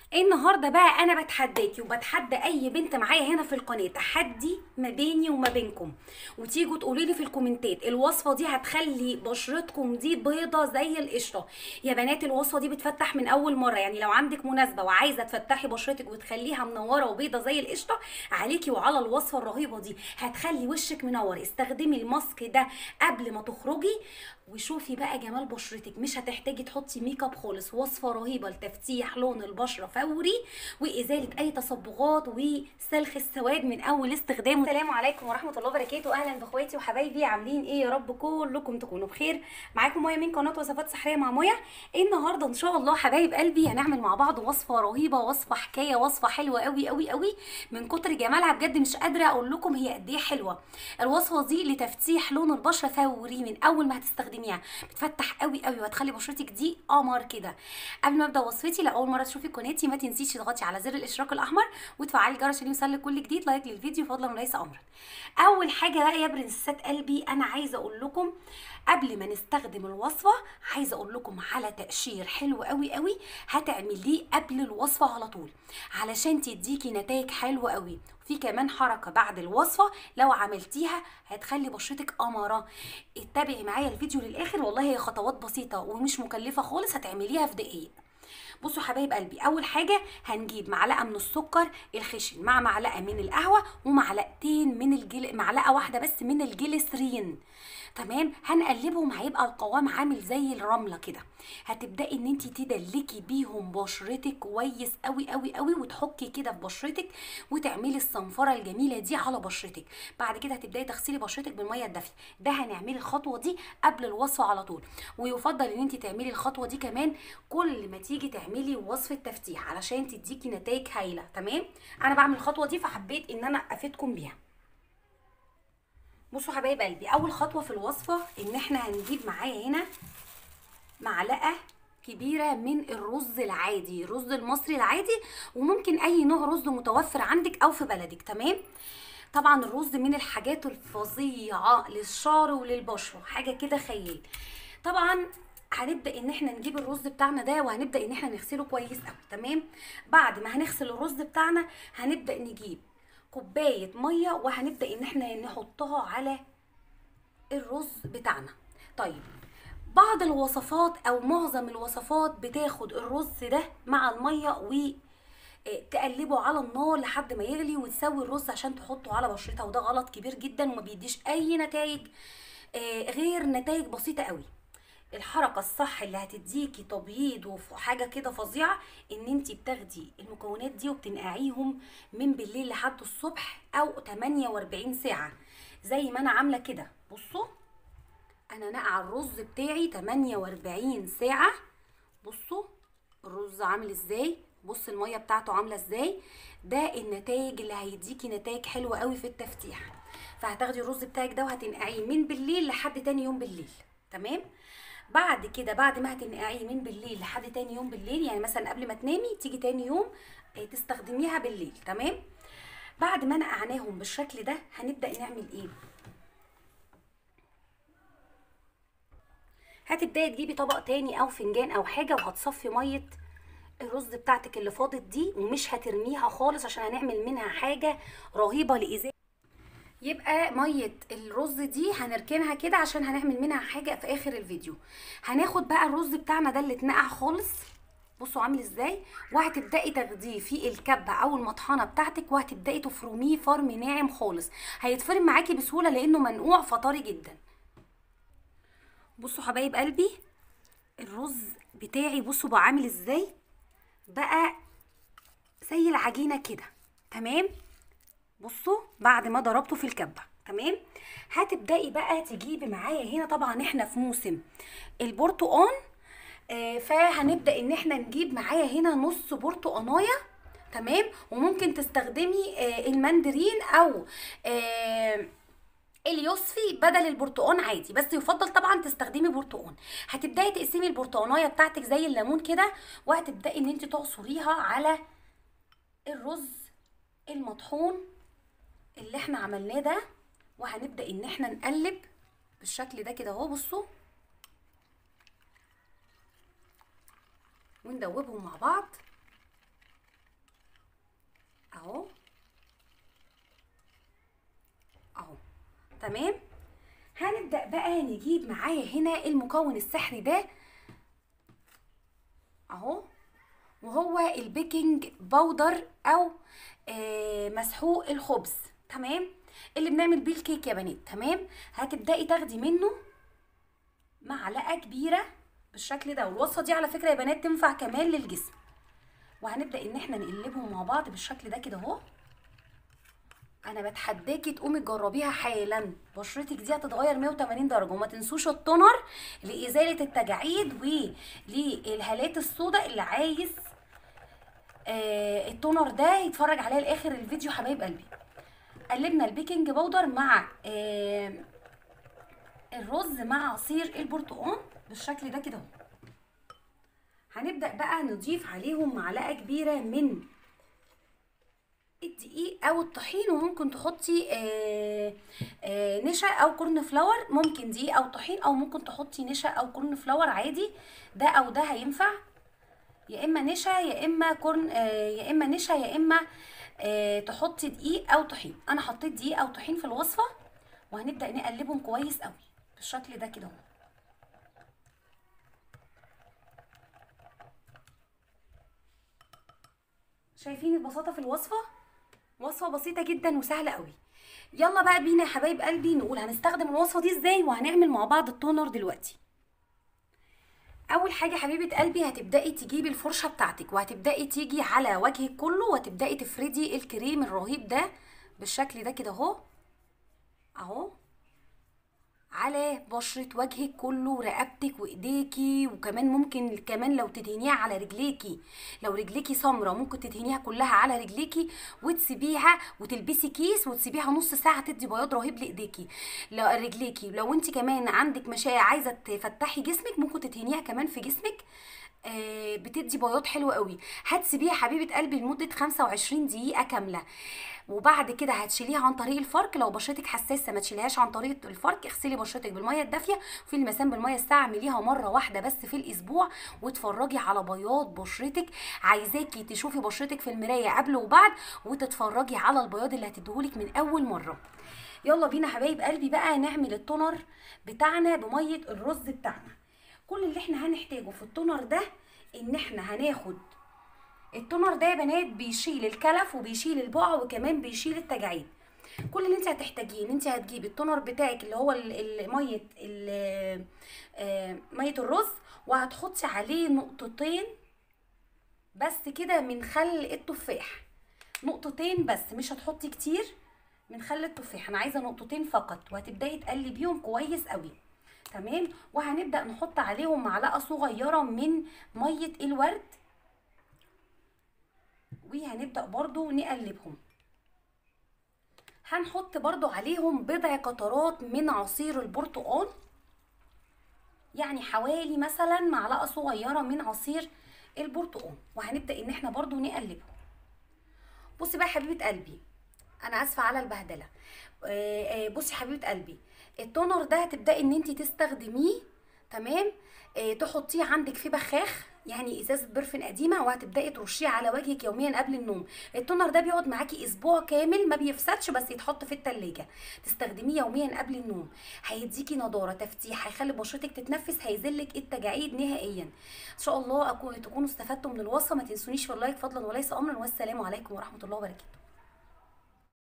النهارده بقى انا بتحداكي وبتحدى اي بنت معايا هنا في القناه تحدي ما بيني وما بينكم وتيجوا تقولي لي في الكومنتات الوصفه دي هتخلي بشرتكم دي بيضه زي القشطه يا بنات الوصفه دي بتفتح من اول مره يعني لو عندك مناسبه وعايزه تفتحي بشرتك وتخليها منوره وبيضه زي القشطه عليكي وعلى الوصفه الرهيبه دي هتخلي وشك منور استخدمي الماسك ده قبل ما تخرجي وشوفي بقى جمال بشرتك مش هتحتاجي تحطي ميك اب خالص وصفه رهيبه لتفتيح لون البشره فوري وازاله اي تصبغات وسلخ السواد من اول استخدام السلام عليكم ورحمه الله وبركاته اهلا باخواتي وحبايبي عاملين ايه يا رب كلكم تكونوا بخير معاكم مايا من قناه وصفات سحريه مع مايا النهارده ان شاء الله حبايب قلبي هنعمل مع بعض وصفه رهيبه وصفه حكايه وصفه حلوه قوي قوي قوي من كتر جمالها بجد مش قادره اقول لكم هي قد ايه حلوه الوصفه دي لتفتيح لون البشره فوري من اول ما هتستخدميها بتفتح قوي قوي وهتخلي بشرتك دي قمر كده قبل ما ابدا وصفتي لاول مره تشوفي قناتي ما تنسيش تضغطي على زر الاشتراك الاحمر وتفعلي الجرس عشان يوصلك كل جديد لايك للفيديو فضلا وليس امرا اول حاجه بقى يا برنسات قلبي انا عايزه اقول لكم قبل ما نستخدم الوصفه عايزه اقول لكم على تقشير حلو قوي قوي هتعمليه قبل الوصفه على طول علشان تديكي نتائج حلوه قوي في كمان حركه بعد الوصفه لو عملتيها هتخلي بشرتك قمره اتبعي معايا الفيديو للاخر والله هي خطوات بسيطه ومش مكلفه خالص هتعمليها في دقايق بصوا حبايب قلبي اول حاجه هنجيب معلقه من السكر الخشن مع معلقه من القهوه ومعلقتين من الجل معلقه واحده بس من الجليسرين تمام هنقلبهم هيبقى القوام عامل زي الرمله كده هتبداي ان انت تدلكي بيهم بشرتك كويس قوي قوي قوي وتحكي كده في بشرتك وتعملي الصنفره الجميله دي على بشرتك بعد كده هتبداي تغسلي بشرتك بالميه الدافيه ده هنعملي الخطوه دي قبل الوصفه على طول ويفضل ان انت تعملي الخطوه دي كمان كل ما تيجي تعملي وصفه تفتيح علشان تديكي نتائج هايله تمام انا بعمل الخطوه دي فحبيت ان انا افيدكم بيها بصوا حبايب قلبي اول خطوه في الوصفه ان احنا هنجيب معايا هنا معلقه كبيره من الرز العادي الرز المصري العادي وممكن اي نوع رز متوفر عندك او في بلدك تمام طبعا الرز من الحاجات الفظيعه للشعر وللبشره حاجه كده خيال طبعا هنبدا ان احنا نجيب الرز بتاعنا ده وهنبدا ان احنا نغسله كويس قوي تمام بعد ما هنغسل الرز بتاعنا هنبدا نجيب كوبايه ميه وهنبدا ان احنا نحطها على الرز بتاعنا طيب بعض الوصفات او معظم الوصفات بتاخد الرز ده مع الميه و تقلبه على النار لحد ما يغلي وتسوي الرز عشان تحطه على بشرتها وده غلط كبير جدا وما بيديش اي نتائج غير نتائج بسيطه قوي الحركه الصح اللي هتديكي تبييض وحاجه كده فظيعه ان انت بتاخدي المكونات دي وبتنقعيهم من بالليل لحد الصبح او 48 ساعه زي ما انا عامله كده بصوا انا نقع الرز بتاعي 48 ساعه بصوا الرز عامل ازاي بص الميه بتاعته عامله ازاي ده النتائج اللي هيديكي نتائج حلوه قوي في التفتيح فهتاخدي الرز بتاعك ده وهتنقعيه من بالليل لحد تاني يوم بالليل تمام بعد كده بعد ما هتنقعيه من بالليل لحد تاني يوم بالليل يعني مثلا قبل ما تنامي تيجي تاني يوم تستخدميها بالليل تمام بعد ما نقعناهم بالشكل ده هنبدا نعمل ايه هتبداي تجيبي طبق تاني او فنجان او حاجه وهتصفي ميه الرز بتاعتك اللي فاضت دي ومش هترميها خالص عشان هنعمل منها حاجه رهيبه لازاله يبقى ميه الرز دي هنركنها كده عشان هنعمل منها حاجه في اخر الفيديو هناخد بقى الرز بتاعنا ده اللي اتنقع خالص بصوا عامل ازاي وهتبداي تاخديه في الكبه او المطحنه بتاعتك وهتبداي تفرميه فرم ناعم خالص هيتفرم معاكي بسهوله لانه منقوع فطري جدا بصوا حبايب قلبي الرز بتاعي بصوا بقى عامل ازاي بقى زي العجينه كده تمام بصوا بعد ما ضربته في الكبه تمام هتبداي بقى تجيبي معايا هنا طبعا احنا في موسم البرتقان آه فهنبدا ان احنا نجيب معايا هنا نص برتقانايه تمام وممكن تستخدمي آه المندرين او آه اليوسفي بدل البرتقان عادي بس يفضل طبعا تستخدمي برتقان هتبداي تقسمي البرتقانايه بتاعتك زي الليمون كده وهتبداي ان انت تعصريها على الرز المطحون اللي احنا عملناه ده وهنبدا ان احنا نقلب بالشكل ده كده اهو بصوا وندوبهم مع بعض اهو اهو تمام هنبدأ بقى نجيب معايا هنا المكون السحري ده اهو وهو البيكنج باودر او آه مسحوق الخبز تمام اللي بنعمل بيه الكيك يا بنات تمام هتبدأي تاخدي منه معلقة كبيرة بالشكل ده والوصفة دي على فكرة يا بنات تنفع كمان للجسم وهنبدأ ان احنا نقلبهم مع بعض بالشكل ده كده اهو انا بتحداكي تقومي تجربيها حالا بشرتك دي هتتغير 180 درجه وما تنسوش التونر لازاله التجاعيد وللهالات السوداء اللي عايز آه التونر ده يتفرج عليها لاخر الفيديو حبايب قلبي قلبنا البيكنج باودر مع آه الرز مع عصير البرتقال بالشكل ده كده اهو هنبدا بقى نضيف عليهم معلقه كبيره من الدقيق او الطحين وممكن تحطي آه آه نشا او كورن فلاور ممكن دقيق او طحين او ممكن تحطي نشا او كورن فلاور عادي ده او ده هينفع يا اما نشا يا اما كورن آه يا اما نشا يا اما آه تحطي دقيق او طحين انا حطيت دقيق او طحين في الوصفه وهنبدا نقلبهم كويس قوي بالشكل ده كده اهو شايفين البساطه في الوصفه وصفه بسيطه جدا وسهله قوي يلا بقى بينا يا حبايب قلبي نقول هنستخدم الوصفه دي ازاي وهنعمل مع بعض التونر دلوقتي اول حاجه حبيبه قلبي هتبداي تجيبي الفرشه بتاعتك وهتبداي تيجي على وجهك كله وتبداي تفردي الكريم الرهيب ده بالشكل ده كده اهو اهو على بشرة وجهك كله ورقبتك وايديكي وكمان ممكن كمان لو تدهنيها على رجليكي لو رجليكي سمرة ممكن تدهنيها كلها على رجليكي وتسيبيها وتلبسي كيس وتسيبيها نص ساعة تدي بياض رهيب لايديكي لو رجليكي لو انت كمان عندك مشاية عايزة تفتحي جسمك ممكن تدهنيها كمان في جسمك آه بتدي بياض حلو قوي هتسيبيها حبيبه قلبي لمده 25 دقيقه كامله وبعد كده هتشيليها عن طريق الفرك لو بشرتك حساسه ما تشيليهاش عن طريق الفرك اغسلي بشرتك بالميه الدافيه وفي المسام بالميه الساقعه اعمليها مره واحده بس في الاسبوع واتفرجي على بياض بشرتك عايزاكي تشوفي بشرتك في المرايه قبل وبعد وتتفرجي على البياض اللي هتديهولك من اول مره يلا بينا حبايب قلبي بقى نعمل التونر بتاعنا بميه الرز بتاعنا كل اللي احنا هنحتاجه في التونر ده ان احنا هناخد التونر ده يا بنات بيشيل الكلف وبيشيل البقع وكمان بيشيل التجاعيد كل اللي انت هتحتاجيه ان انت هتجيبي التونر بتاعك اللي هو ميه ميه الرز وهتحطي عليه نقطتين بس كده من خل التفاح نقطتين بس مش هتحطي كتير من خل التفاح انا عايزه نقطتين فقط وهتبداي تقلبيهم كويس قوي تمام وهنبدا نحط عليهم معلقه صغيره من ميه الورد وهنبدا برضو نقلبهم هنحط برضو عليهم بضع قطرات من عصير البرتقال يعني حوالي مثلا معلقه صغيره من عصير البرتقال وهنبدا ان احنا برضو نقلبهم بصي بقى حبيبه قلبي انا اسفه على البهدله بصي حبيبه قلبي التونر ده هتبداي ان انت تستخدميه تمام آه تحطيه عندك في بخاخ يعني ازازه برفن قديمه وهتبداي ترشيه على وجهك يوميا قبل النوم التونر ده بيقعد معاكي اسبوع كامل ما بيفسدش بس يتحط في التلاجة تستخدميه يوميا قبل النوم هيديكي نضاره تفتيح هيخلي بشرتك تتنفس هيذلك التجاعيد نهائيا ان شاء الله أكون تكونوا استفدتوا من الوصفه ما تنسونيش في اللايك فضلا وليس امرا والسلام عليكم ورحمه الله وبركاته